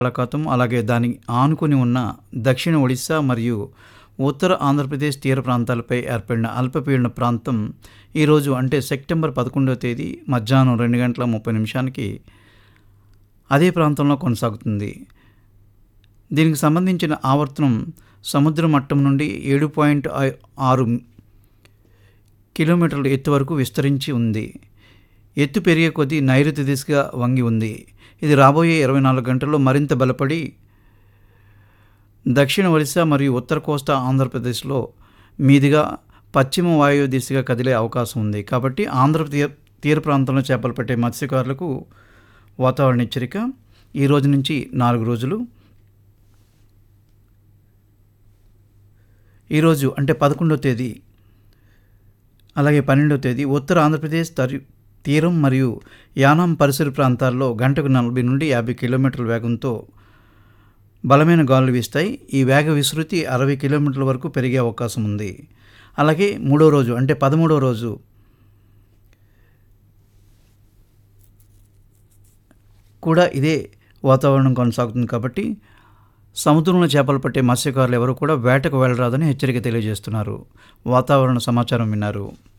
బంగాళాఖాతం అలాగే దాని ఆనుకుని ఉన్న దక్షిణ ఒడిశా మరియు ఉత్తర ఆంధ్రప్రదేశ్ తీర ప్రాంతాలపై ఏర్పడిన అల్పపీడన ప్రాంతం ఈరోజు అంటే సెప్టెంబర్ పదకొండవ తేదీ మధ్యాహ్నం రెండు గంటల ముప్పై నిమిషానికి అదే ప్రాంతంలో కొనసాగుతుంది దీనికి సంబంధించిన ఆవర్తనం సముద్ర మట్టం నుండి ఏడు పాయింట్ ఆరు కిలోమీటర్ల ఎత్తు వరకు విస్తరించి ఉంది ఎత్తు పెరిగే కొద్దీ నైరుతి దిశగా వంగి ఉంది ఇది రాబోయే ఇరవై నాలుగు గంటల్లో మరింత బలపడి దక్షిణ ఒరిస్సా మరియు ఉత్తర కోస్తా ఆంధ్రప్రదేశ్లో మీదుగా పశ్చిమ వాయువ్య దిశగా కదిలే అవకాశం ఉంది కాబట్టి ఆంధ్ర తీర తీర ప్రాంతంలో చేపలు పట్టే మత్స్యకారులకు వాతావరణ హెచ్చరిక ఈ రోజు నుంచి నాలుగు రోజులు ఈరోజు అంటే పదకొండవ తేదీ అలాగే పన్నెండవ తేదీ ఉత్తర ఆంధ్రప్రదేశ్ తరి తీరం మరియు యానాం పరిసర ప్రాంతాల్లో గంటకు నలభై నుండి యాభై కిలోమీటర్ల వేగంతో బలమైన గాలులు వీస్తాయి ఈ వేగ విస్తృతి అరవై కిలోమీటర్ల వరకు పెరిగే అవకాశం ఉంది అలాగే మూడో రోజు అంటే పదమూడవ రోజు కూడా ఇదే వాతావరణం కొనసాగుతుంది కాబట్టి సముద్రంలో చేపలు పట్టే మత్స్యకారులు ఎవరు కూడా వేటకు వెళ్ళరాదని హెచ్చరిక తెలియజేస్తున్నారు వాతావరణ సమాచారం విన్నారు